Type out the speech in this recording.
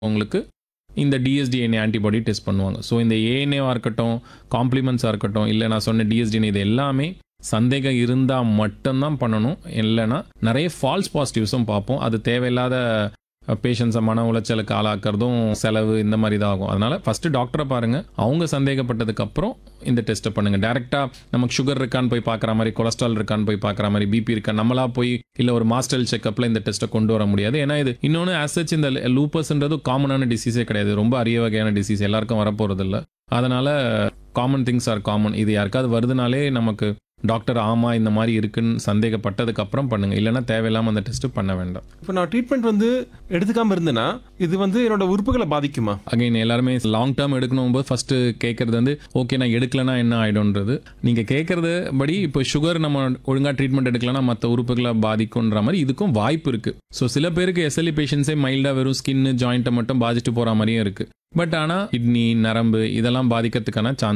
உங்களுக்கு இந்த D S D N A antibody test பண்ணுவாங்க ஸோ இந்த ஏஎன்ஏவாக இருக்கட்டும் காம்ப்ளிமெண்ட்ஸாக இருக்கட்டும் இல்லை நான் சொன்ன டிஎஸ்டிஎன்ஏ இது எல்லாமே சந்தேகம் இருந்தால் மட்டும்தான் பண்ணணும் இல்லைன்னா நிறைய ஃபால்ஸ் பாசிட்டிவ்ஸும் பார்ப்போம் அது தேவையில்லாத பேஷண்ட்ஸை மன உளைச்சலுக்கு ஆளாக்குறதும் செலவு இந்த மாதிரி தான் ஆகும் அதனால ஃபர்ஸ்ட் டாக்டரை பாருங்க அவங்க சந்தேகப்பட்டதுக்கு அப்புறம் இந்த டெஸ்ட்டை பண்ணுங்க டேரெக்டாக நமக்கு சுகர் இருக்கான்னு போய் பார்க்குற மாதிரி கொலஸ்ட்ரால் இருக்கான்னு போய் பார்க்குற மாதிரி பிபி இருக்கா நம்மளா போய் இல்லை ஒரு மாஸ்டல் செக்கப்பில் இந்த டெஸ்ட்டை கொண்டு வர முடியாது ஏன்னா இது இன்னொன்று ஆசச் இந்த லூப்பஸ்ன்றது காமனான டிசீஸே கிடையாது ரொம்ப அரிய வகையான டிசீஸ் எல்லாருக்கும் வரப்போகிறது இல்லை அதனால காமன் திங்ஸ் ஆர் காமன் இது யாருக்காவது வருதுனாலே நமக்கு டாக்டர் ஆமா இந்த மாதிரி இருக்குன்னு சந்தேகப்பட்டதுக்கு அப்புறம் பண்ணுங்க இல்லைன்னா தேவையில்லாம அந்த டெஸ்ட் பண்ண வேண்டாம் இப்போ நான் ட்ரீட்மெண்ட் வந்து எடுத்துக்காம இருந்தேன்னா இது வந்து என்னோட உறுப்புகளை பாதிக்குமா அகைன் எல்லாருமே லாங் டேர்ம் எடுக்கணும் போது ஃபர்ஸ்ட் கேட்கறது வந்து ஓகே நான் எடுக்கலனா என்ன ஆயிடும்ன்றது நீங்க கேட்கறது படி இப்போ சுகர் நம்ம ஒழுங்கா ட்ரீட்மெண்ட் எடுக்கலனா மற்ற உறுப்புகளை பாதிக்கும்ன்ற மாதிரி இதுக்கும் வாய்ப்பு இருக்கு ஸோ சில பேருக்கு எஸ்எல்இ பேஷண்ட்ஸே மைல்டா வெறும் ஸ்கின் ஜாயிண்ட்டை மட்டும் பாதிச்சுட்டு போற மாதிரியும் இருக்கு பட் ஆனால் கிட்னி நரம்பு இதெல்லாம் பாதிக்கிறதுக்கான சான்ஸ்